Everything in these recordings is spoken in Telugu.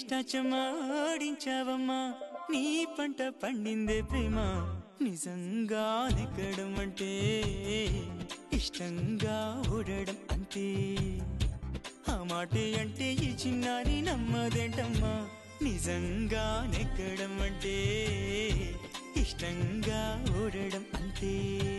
అష్టాచమాడించావమ్మా నీ పంట పండిందే ప్రేమ నిజంగా నెగ్గడం అంటే ఇష్టంగా ఓడడం అంతే ఆ మాటే అంటే ఈ చిన్నారి నమ్మదేంటమ్మా నిజంగా నెగ్గడం అంటే ఇష్టంగా ఓడడం అంతే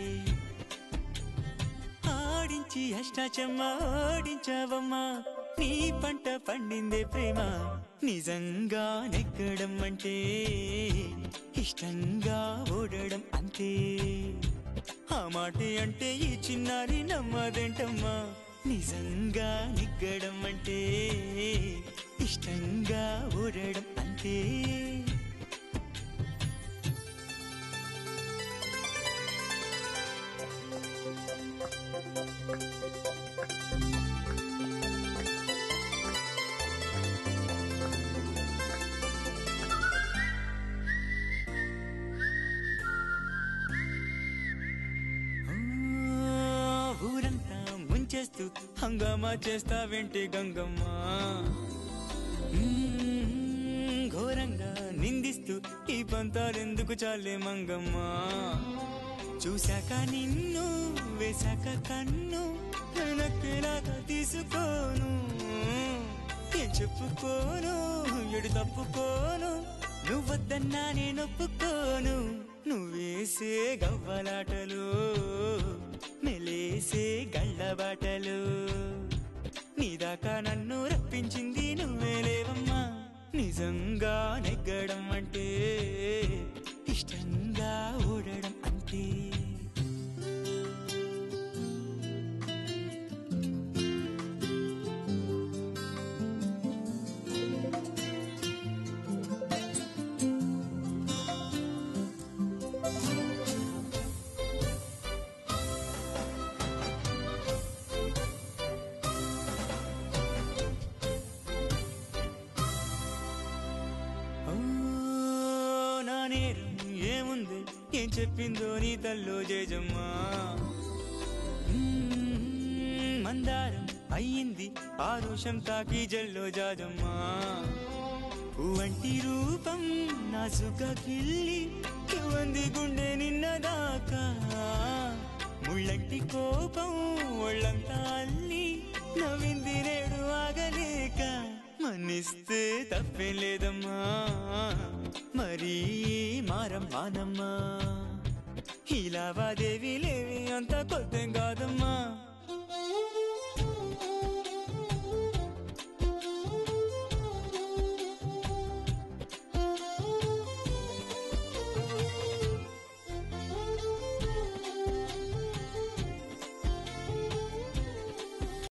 ఆడించి అష్టాచమ్మ ఆడించావమ్మా నీ పంట పండిందే ప్రేమ నిజంగా నెగ్గడం అంటే ఇష్టంగా ఓడడం అంతే ఆ మాటే అంటే ఈ చిన్నారి నమ్మదేంటమ్మా నిజంగా నెగ్గడం అంటే ఇష్టంగా ఓడడం అంతే ఆ, ఊరంతా ముంచేస్తూ హంగామా చేస్తావేంటి గంగమ్మ మ్మ్, ఘోరంగా నిందిస్తూ ఈ పంతాలెందుకు చాలే మంగమ్మ చూశాక నిన్ను వేశాక కన్ను వెనక్కిలాగా తీసుకోను ఏం చెప్పుకోను ఎడు తప్పుకోను నువ్వద్దన్నా నేను ఒప్పుకోను నువ్వేసే గవ్వలాటలు మెలేసే గళ్ళబాటలు నీదాకా నన్ను రప్పించింది నువ్వే లేవమ్మా నిజంగా నెగ్గడం అంటే ఇష్టంగా ఓడడం అంతే ఓ, నా నేరం ఏముంది ఏం చెప్పిందో నీ తల్లో జేజమ్మా మ్మ్, మందారం అయ్యింది ఆరుషం తాకి జల్లో జాజమ్మా పువ్వంటి రూపం నా సుఖ కిల్లి వంది గుండె నిన్నదాకా ముళ్ళంటి కోపం ఒళ్ళంతా అల్లి నవ్వింది నేడు ఆగలేక మన్నిస్తే తప్పేం లేదమ్మా మరీ మారం మానమ్మా ఈ లావాదేవీ లేవి అంత కొత్తగా